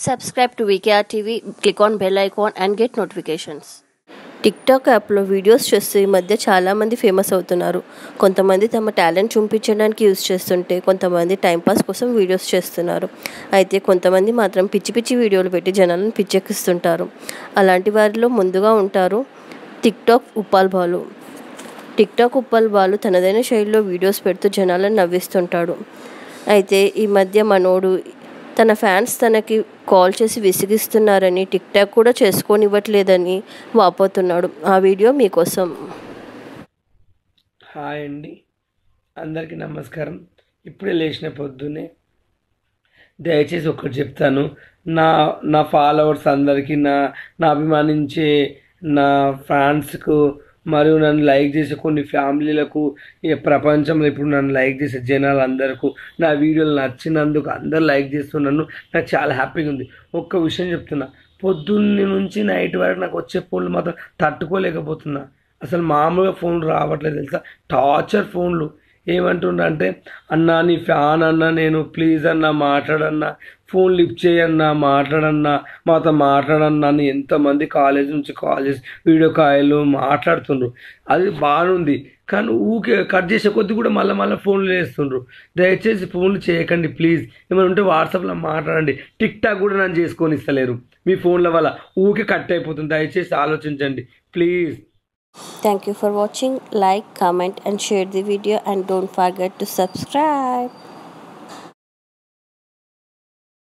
Subscribe to VKR TV, click on bell icon and get notifications. TikTok యాప్లో videos చేస్తూ ఈ మధ్య చాలామంది ఫేమస్ అవుతున్నారు కొంతమంది తమ టాలెంట్ చూపించడానికి యూజ్ చేస్తుంటే కొంతమంది టైంపాస్ కోసం వీడియోస్ చేస్తున్నారు అయితే కొంతమంది మాత్రం పిచ్చి పిచ్చి వీడియోలు పెట్టి జనాలను పిచ్చెక్కిస్తుంటారు అలాంటి వారిలో ముందుగా ఉంటారు టిక్టాక్ ఉప్పాల్ బాలు టిక్టాక్ ఉప్పల్ బాలు తనదైన శైలిలో వీడియోస్ పెడుతూ జనాలను నవ్విస్తుంటాడు అయితే ఈ మధ్య మనోడు తన ఫ్యాన్స్ తనకి కాల్ చేసి విసిగిస్తున్నారని టిక్టాక్ కూడా చేసుకోనివ్వట్లేదని వాపోతున్నాడు ఆ వీడియో మీకోసం హాయ్ అండి అందరికీ నమస్కారం ఇప్పుడే లేచిన పొద్దునే దయచేసి ఒకటి చెప్తాను నా నా ఫాలోవర్స్ అందరికీ నా నా అభిమానించే నా ఫ్యాన్స్కు మరియు నన్ను లైక్ చేసే కొన్ని ఫ్యామిలీలకు ఈ ప్రపంచంలో ఇప్పుడు నన్ను లైక్ చేసే జనాలందరికీ నా వీడియోలు నచ్చినందుకు అందరు లైక్ చేస్తున్నాను నాకు చాలా హ్యాపీగా ఉంది ఒక్క విషయం చెప్తున్నా పొద్దున్న నుంచి నైట్ వరకు నాకు వచ్చే ఫోన్లు మాత్రం తట్టుకోలేకపోతున్నా అసలు మామూలుగా ఫోన్లు రావట్లేదు తెలుసా టార్చర్ ఫోన్లు ఏమంటుండ అంటే అన్నా నీ ఫ్యాన్ అన్నా నేను ప్లీజ్ అన్నా మాట్లాడన్నా ఫోన్ లిఫ్ట్ చేయన్నా మాట్లాడన్నా మాతో మాట్లాడన్నా అని ఎంతమంది కాలేజ్ నుంచి కాల్ చేసి వీడియో కాయలు మాట్లాడుతుండ్రు అది బాగుంది కానీ ఊకే కట్ చేసే కొద్దీ కూడా మళ్ళీ మళ్ళీ ఫోన్లు చేస్తుండ్రు దయచేసి ఫోన్లు చేయకండి ప్లీజ్ ఏమైనా ఉంటే వాట్సాప్లో మాట్లాడండి టిక్ టాక్ కూడా నన్ను చేసుకొని ఇస్తలేరు మీ ఫోన్ల వల్ల ఊకే కట్ అయిపోతుంది దయచేసి ఆలోచించండి please thank you for watching like comment and share the video and don't forget to subscribe